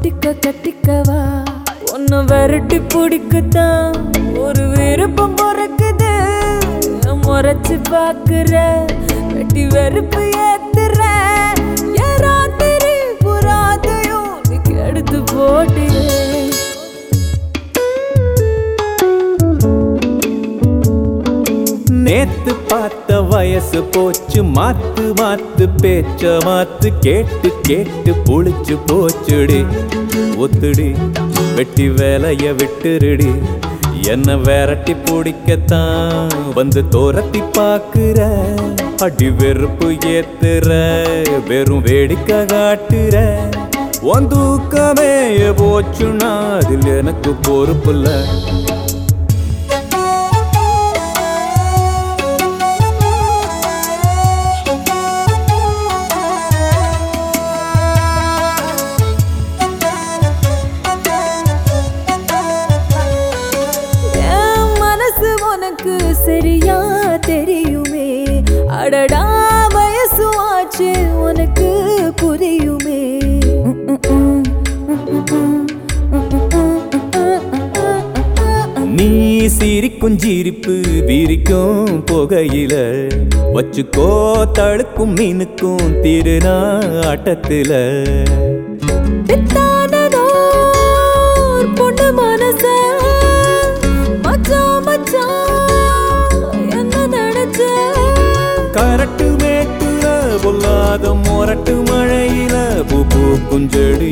ஒட்டிக்க கட்டிக்கவா ஒன்னு விரட்டி பிடிக்கத்தான் ஒரு விருப்பம் பிறக்குது முறைச்சு பாக்குற வெட்டி வெறுப்பு ஏத்துற என் ராத்திரி புறாதையும் நீ கெடுத்து போட்டுரு நேத்து பார்த்த வயசு போச்சு மாத்து மாத்து பேச்ச மாத்து கேட்டு கேட்டு புளிச்சு போச்சுடி ஒத்துடி வெட்டி வேலைய விட்டுருடி என்ன விரட்டி பிடிக்கத்தான் வந்து தோரத்தி பாக்குற அடி வெறுப்பு ஏத்துற வெறும் வேடிக்கை காட்டுற உன் தூக்கமே போச்சுன்னா அதில் எனக்கு பொறுப்பில்லை என் மனசு உனக்கு சரியா தெரியுமே அடடா வயசு ஆச்சு உனக்கு புரியுமே நீ சிரிக்கும் சிரிப்பு விரிக்கும் புகையில வச்சுக்கோ தழுக்கும் மீனுக்கும் திருநா ஆட்டத்துல பித்தானதோ ஒரு பொண்ணு மனச மச்சான் மச்சான் என்ன நினைச்ச கரட்டு மேட்டுல பொல்லாத மொரட்டு மழையில பூ பூக்கும் செடி